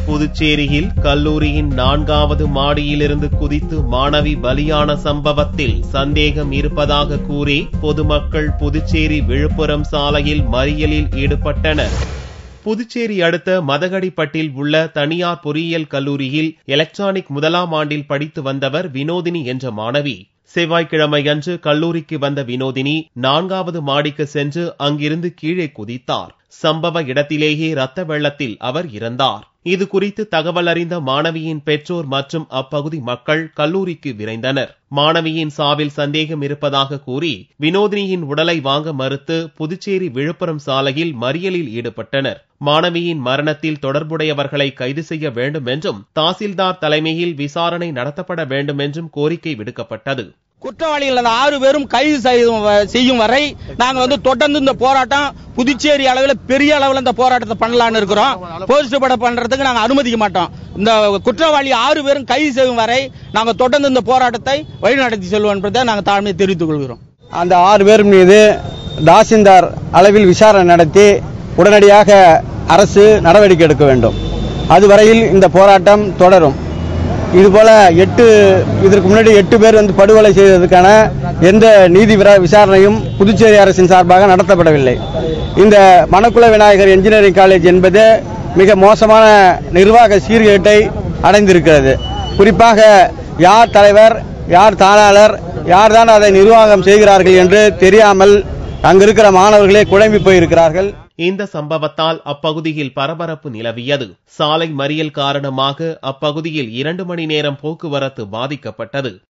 புதுச்சேரியில் கல்லூரியின் நான்காவது மாடியிலிருந்து குதித்து மாணவி பலியான சம்பவத்தில் சந்தேகம் இருப்பதாக கூறி பொதுமக்கள் புதுச்சேரி விழுப்புரம் சாலையில் மறியலில் ஈடுபட்டனர் புதுச்சேரி அடுத்த மதகடிப்பட்டில் உள்ள தனியார் பொறியியல் கல்லூரியில் எலக்ட்ரானிக் முதலாம் ஆண்டில் படித்து வந்தவர் வினோதினி என்ற மாணவி செவ்வாய்க்கிழமையன்று கல்லூரிக்கு வந்த வினோதினி நான்காவது மாடிக்கு சென்று அங்கிருந்து கீழே குதித்தார் சம்பவ இடத்திலேயே ரத்த வெள்ளத்தில் அவர் இறந்தார் இது குறித்து தகவல் அறிந்த மாணவியின் பெற்றோர் மற்றும் அப்பகுதி மக்கள் கல்லூரிக்கு விரைந்தனர் மாணவியின் சாவில் சந்தேகம் இருப்பதாக கூறி வினோதினியின் உடலை வாங்க மறுத்து புதுச்சேரி விழுப்புரம் சாலையில் மறியலில் ஈடுபட்டனர் மாணவியின் மரணத்தில் தொடர்புடையவர்களை கைது செய்ய வேண்டும் என்றும் தாசில்தார் தலைமையில் விசாரணை நடத்தப்பட வேண்டும் என்றும் கோரிக்கை விடுக்கப்பட்டது குற்றவாளிகள் அந்த ஆறு பேரும் கைது செய்யும் வ- செய்யும் வரை நாங்க வந்து தொடர்ந்து இந்த போராட்டம் புதுச்சேரி அளவில் பெரிய அளவில் இந்த போராட்டத்தை பண்ணலாம்னு இருக்கிறோம் போஸ்ட் பட பண்றதுக்கு நாங்க அனுமதிக்க மாட்டோம் இந்த குற்றவாளி ஆறு பேரும் கைது செய்யும் வரை நாங்க தொடர்ந்து இந்த போராட்டத்தை வழிநடத்தி செல்வோம் என்பதை நாங்க தாழ்மையை தெரிவித்துக் கொள்கிறோம் அந்த ஆறு பேர் மீது தாசில்தார் அளவில் விசாரணை நடத்தி உடனடியாக அரசு நடவடிக்கை எடுக்க வேண்டும் அதுவரையில் இந்த போராட்டம் தொடரும் இதுபோல எட்டு இதற்கு முன்னாடி எட்டு பேர் வந்து படுகொலை செய்ததற்கான எந்த நீதி விரா- விசாரணையும் புதுச்சேரி அரசின் சார்பாக நடத்தப்படவில்லை இந்த மணக்குள விநாயகர் என்ஜினியரிங் காலேஜ் என்பது மிக மோசமான நிர்வாக சீர்கேட்டை அடைந்திருக்கிறது குறிப்பாக யார் தலைவர் யார் தாளாளர் யார் தான் அதை நிர்வாகம் செய்கிறார்கள் என்று தெரியாமல் அங்கிருக்கிற மாணவர்களே குழம்பி போயிருக்கிறார்கள் இந்த சம்பவத்தால் அப்பகுதியில் பரபரப்பு நிலவியது சாலை மறியல் காரணமாக அப்பகுதியில் இரண்டு மணி நேரம் போக்குவரத்து பாதிக்கப்பட்டது